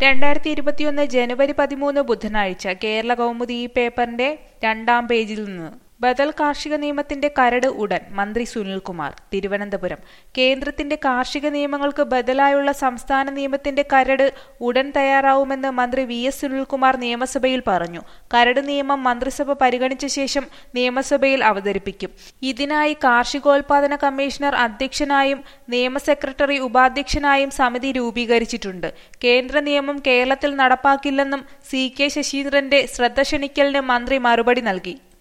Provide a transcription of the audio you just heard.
രണ്ടായിരത്തി ഇരുപത്തിയൊന്ന് ജനുവരി പതിമൂന്ന് ബുധനാഴ്ച കേരള കൗമുദി ഈ പേപ്പറിന്റെ രണ്ടാം പേജിൽ നിന്ന് ബദൽ കാർഷിക നിയമത്തിന്റെ കരട് ഉടൻ മന്ത്രി സുനിൽകുമാർ തിരുവനന്തപുരം കേന്ദ്രത്തിന്റെ കാർഷിക നിയമങ്ങൾക്ക് ബദലായുള്ള സംസ്ഥാന നിയമത്തിന്റെ കരട് ഉടൻ തയ്യാറാവുമെന്ന് മന്ത്രി വി എസ് സുനിൽകുമാർ നിയമസഭയിൽ പറഞ്ഞു കരട് നിയമം മന്ത്രിസഭ പരിഗണിച്ച ശേഷം നിയമസഭയിൽ അവതരിപ്പിക്കും ഇതിനായി കാർഷികോൽപാദന കമ്മീഷണർ അധ്യക്ഷനായും നിയമ സെക്രട്ടറി ഉപാധ്യക്ഷനായും സമിതി രൂപീകരിച്ചിട്ടുണ്ട് കേന്ദ്ര നിയമം കേരളത്തിൽ നടപ്പാക്കില്ലെന്നും സി കെ ശശീന്ദ്രന്റെ ശ്രദ്ധ ക്ഷണിക്കലിന് മന്ത്രി മറുപടി നൽകി